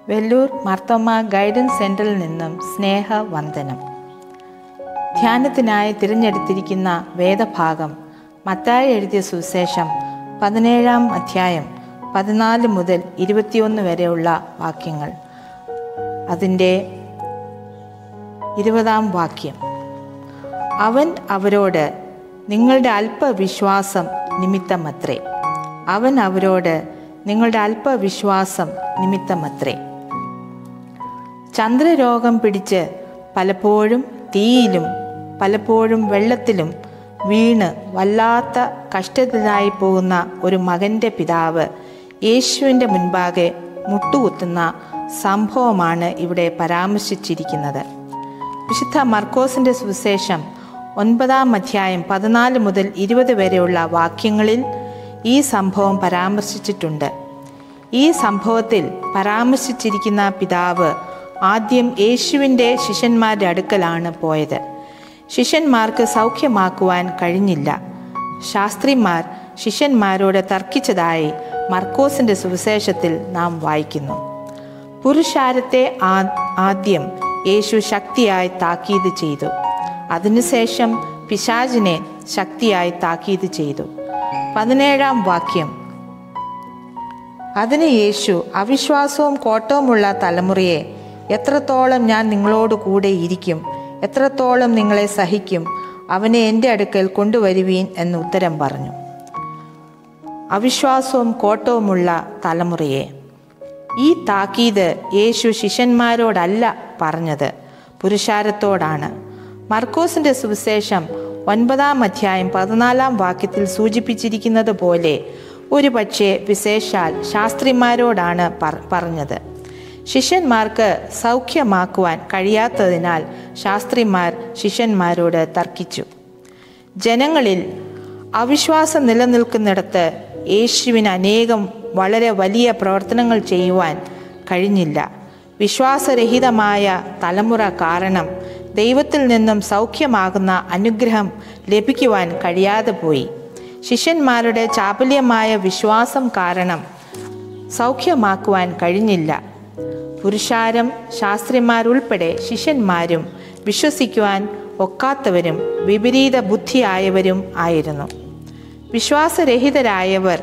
Vellore Marthoma guidance സെൻറ്ററിൽ നിന്നും സ്നേഹവന്ദനം ധ്യാനത്തിനായി തിരഞ്ഞെടുത്തിരിക്കുന്ന വേദഭാഗം മത്തായി എഴുതിയ സുവിശേഷം പതിനേഴാം അധ്യായം പതിനാല് മുതൽ ഇരുപത്തിയൊന്ന് വരെയുള്ള വാക്യങ്ങൾ അതിൻ്റെ ഇരുപതാം വാക്യം അവൻ അവരോട് നിങ്ങളുടെ അല്പവിശ്വാസം നിമിത്തമത്രേ അവൻ അവരോട് നിങ്ങളുടെ അല്പവിശ്വാസം നിമിത്തമത്രേ ചന്ദ്രരോഗം പിടിച്ച് പലപ്പോഴും തീയിലും പലപ്പോഴും വെള്ളത്തിലും വീണ് വല്ലാത്ത കഷ്ടത്തിലായി പോകുന്ന ഒരു മകൻ്റെ പിതാവ് യേശുവിൻ്റെ മുൻപാകെ മുട്ടുകുത്തുന്ന സംഭവമാണ് ഇവിടെ പരാമർശിച്ചിരിക്കുന്നത് വിശുദ്ധ മർക്കോസിൻ്റെ സുവിശേഷം ഒൻപതാം അധ്യായം പതിനാല് മുതൽ ഇരുപത് വരെയുള്ള വാക്യങ്ങളിൽ ഈ സംഭവം പരാമർശിച്ചിട്ടുണ്ട് ഈ സംഭവത്തിൽ പരാമർശിച്ചിരിക്കുന്ന പിതാവ് ആദ്യം യേശുവിൻ്റെ ശിഷ്യന്മാരുടെ അടുക്കലാണ് പോയത് ശിഷ്യന്മാർക്ക് സൗഖ്യമാക്കുവാൻ കഴിഞ്ഞില്ല ശാസ്ത്രിമാർ ശിഷ്യന്മാരോട് തർക്കിച്ചതായി മർക്കോസിൻ്റെ സുവിശേഷത്തിൽ നാം വായിക്കുന്നു പുരുഷാരത്തെ ആദ്യം യേശു ശക്തിയായി താക്കീത് ചെയ്തു അതിനുശേഷം പിശാചിനെ ശക്തിയായി താക്കീത് ചെയ്തു പതിനേഴാം വാക്യം അതിന് യേശു അവിശ്വാസവും കോട്ടവുമുള്ള തലമുറയെ എത്രത്തോളം ഞാൻ നിങ്ങളോട് കൂടെ ഇരിക്കും എത്രത്തോളം നിങ്ങളെ സഹിക്കും അവനെ എൻ്റെ അടുക്കൽ കൊണ്ടുവരുവീൻ എന്ന് ഉത്തരം പറഞ്ഞു അവിശ്വാസവും കോട്ടവുമുള്ള തലമുറയെ ഈ താക്കീത് യേശു ശിഷ്യന്മാരോടല്ല പറഞ്ഞത് പുരുഷാരത്തോടാണ് മർക്കോസിന്റെ സുവിശേഷം ഒൻപതാം അധ്യായം പതിനാലാം വാക്യത്തിൽ സൂചിപ്പിച്ചിരിക്കുന്നത് പോലെ ഒരു പക്ഷേ വിശേഷാൽ ശാസ്ത്രിമാരോടാണ് പറഞ്ഞത് ശിഷ്യന്മാർക്ക് സൗഖ്യമാക്കുവാൻ കഴിയാത്തതിനാൽ ശാസ്ത്രിമാർ ശിഷ്യന്മാരോട് തർക്കിച്ചു ജനങ്ങളിൽ അവിശ്വാസം നിലനിൽക്കുന്നിടത്ത് യേശുവിന് അനേകം വളരെ വലിയ പ്രവർത്തനങ്ങൾ ചെയ്യുവാൻ കഴിഞ്ഞില്ല വിശ്വാസരഹിതമായ തലമുറ കാരണം ദൈവത്തിൽ നിന്നും സൗഖ്യമാകുന്ന അനുഗ്രഹം ലഭിക്കുവാൻ കഴിയാതെ പോയി ശിഷ്യന്മാരുടെ ചാപല്യമായ വിശ്വാസം കാരണം സൗഖ്യമാക്കുവാൻ കഴിഞ്ഞില്ല പുരുഷാരം ശാസ്ത്രിമാരുൾപ്പെടെ ശിഷ്യന്മാരും വിശ്വസിക്കുവാൻ ഒക്കാത്തവരും വിപരീത ബുദ്ധിയായവരും ആയിരുന്നു വിശ്വാസരഹിതരായവർ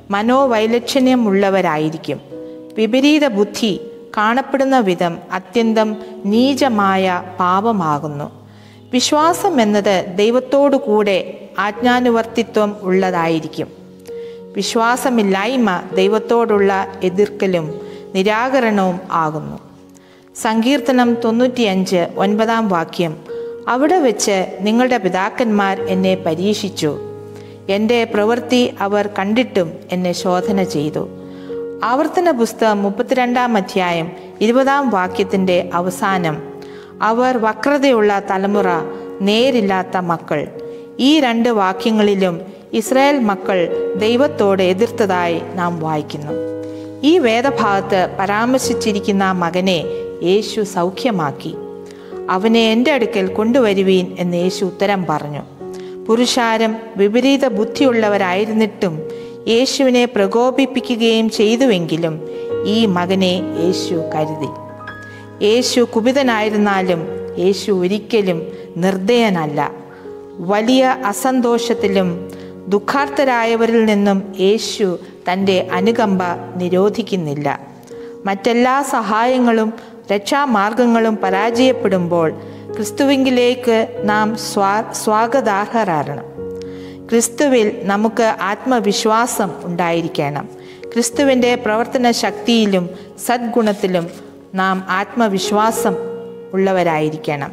മനോവൈലക്ഷണ്യമുള്ളവരായിരിക്കും വിപരീത ബുദ്ധി കാണപ്പെടുന്ന വിധം അത്യന്തം നീചമായ പാപമാകുന്നു വിശ്വാസം എന്നത് ദൈവത്തോടു കൂടെ ആജ്ഞാനുവർത്തിത്വം ഉള്ളതായിരിക്കും വിശ്വാസമില്ലായ്മ ദൈവത്തോടുള്ള എതിർക്കലും നിരാകരണവും ആകുന്നു സങ്കീർത്തനം തൊണ്ണൂറ്റിയഞ്ച് ഒൻപതാം വാക്യം അവിടെ വെച്ച് നിങ്ങളുടെ പിതാക്കന്മാർ എന്നെ പരീക്ഷിച്ചു എൻ്റെ പ്രവൃത്തി അവർ കണ്ടിട്ടും എന്നെ ശോധന ചെയ്തു ആവർത്തന പുസ്തകം മുപ്പത്തിരണ്ടാം അധ്യായം ഇരുപതാം വാക്യത്തിൻ്റെ അവസാനം അവർ വക്രതയുള്ള തലമുറ നേരില്ലാത്ത മക്കൾ ഈ രണ്ട് വാക്യങ്ങളിലും ഇസ്രായേൽ മക്കൾ ദൈവത്തോട് എതിർത്തതായി നാം വായിക്കുന്നു ഈ വേദഭാഗത്ത് പരാമർശിച്ചിരിക്കുന്ന മകനെ യേശു സൗഖ്യമാക്കി അവനെ എൻ്റെ അടുക്കൽ കൊണ്ടുവരുവീൻ എന്ന് യേശു ഉത്തരം പറഞ്ഞു പുരുഷാരം വിപരീത ബുദ്ധിയുള്ളവരായിരുന്നിട്ടും യേശുവിനെ പ്രകോപിപ്പിക്കുകയും ചെയ്തുവെങ്കിലും ഈ മകനെ യേശു കരുതി യേശു കുപിതനായിരുന്നാലും യേശു ഒരിക്കലും നിർദ്ദയനല്ല വലിയ അസന്തോഷത്തിലും ദുഃഖാർത്ഥരായവരിൽ നിന്നും യേശു തൻ്റെ അനുകമ്പ നിരോധിക്കുന്നില്ല മറ്റെല്ലാ സഹായങ്ങളും രക്ഷാമാർഗങ്ങളും പരാജയപ്പെടുമ്പോൾ ക്രിസ്തുവിങ്കിലേക്ക് നാം സ്വാ സ്വാഗതാർഹരാകണം ക്രിസ്തുവിൽ നമുക്ക് ആത്മവിശ്വാസം ഉണ്ടായിരിക്കണം ക്രിസ്തുവിൻ്റെ പ്രവർത്തന ശക്തിയിലും സദ്ഗുണത്തിലും നാം ആത്മവിശ്വാസം ഉള്ളവരായിരിക്കണം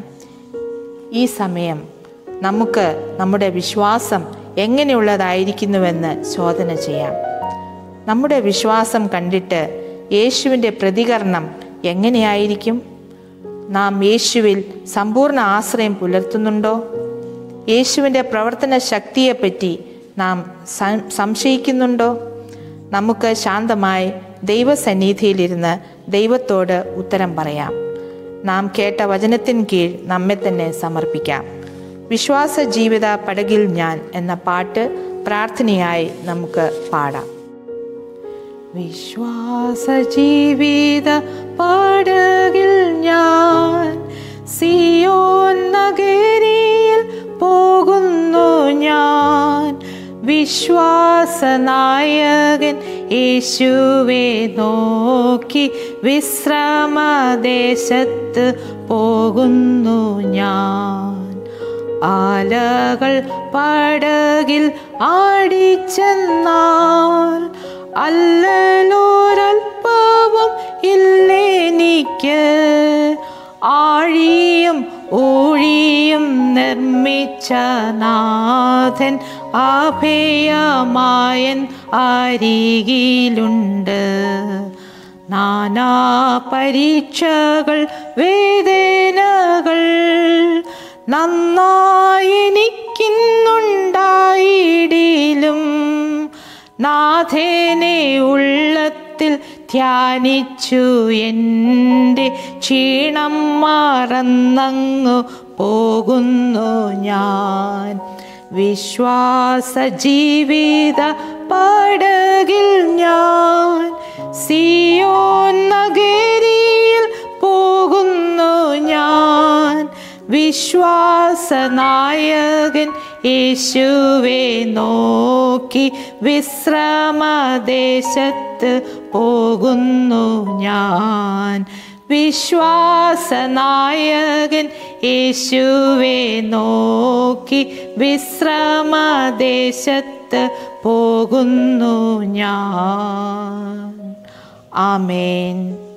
ഈ സമയം നമുക്ക് നമ്മുടെ വിശ്വാസം എങ്ങനെയുള്ളതായിരിക്കുന്നുവെന്ന് ശോധന ചെയ്യാം നമ്മുടെ വിശ്വാസം കണ്ടിട്ട് യേശുവിൻ്റെ പ്രതികരണം എങ്ങനെയായിരിക്കും നാം യേശുവിൽ സമ്പൂർണ്ണ ആശ്രയം പുലർത്തുന്നുണ്ടോ യേശുവിൻ്റെ പ്രവർത്തന ശക്തിയെപ്പറ്റി നാം സംശയിക്കുന്നുണ്ടോ നമുക്ക് ശാന്തമായി ദൈവസന്നിധിയിലിരുന്ന് ദൈവത്തോട് ഉത്തരം പറയാം നാം കേട്ട വചനത്തിൻ കീഴ് നമ്മെ തന്നെ സമർപ്പിക്കാം വിശ്വാസ ജീവിത പടകിൽ ഞാൻ എന്ന പാട്ട് പ്രാർത്ഥനയായി നമുക്ക് പാടാം വിശ്വാസ ജീവിത പടകിൽ ഞാൻ സിയോൻ നഗരിയിൽ പോകുന്നു ഞാൻ വിശ്വാസനായകൻ യേശുവെ നോക്കി വിശ്രമദേശത്ത് പോകുന്നു ഞാൻ ആലകൾ പടകിൽ ആടിച്ചെന്നാൽ അല്ലലോരൽപ്പവും ഇല്ലെനിക്ക് ആഴിയും ഊഴിയും നിർമ്മിച്ച നാഥൻ അഭയമായൻ അരികിലുണ്ട് നാനാ പരീക്ഷകൾ വേദനകൾ നന്നായി എനിക്കിന്നുണ്ടായിടിലും നാഥേനെ ഉള്ളത്തിൽ ധ്യാനിച്ചു എൻ്റെ ക്ഷീണം മറന്നങ്ങു പോകുന്നു ഞാൻ വിശ്വാസ ജീവിത പടകിൽ ഞാൻ സിയോൻ നഗരിയിൽ പോകുന്നു ഞാൻ വിശ്വാസനായകൻ യേശുവെ നോക്കി വിശ്രമദേശത്ത് പോകുന്നു ഞാൻ വിശ്വാസനായകൻ യേശുവെ നോക്കി വിശ്രമദേശത്ത് പോകുന്നു ഞാൻ ആമേൻ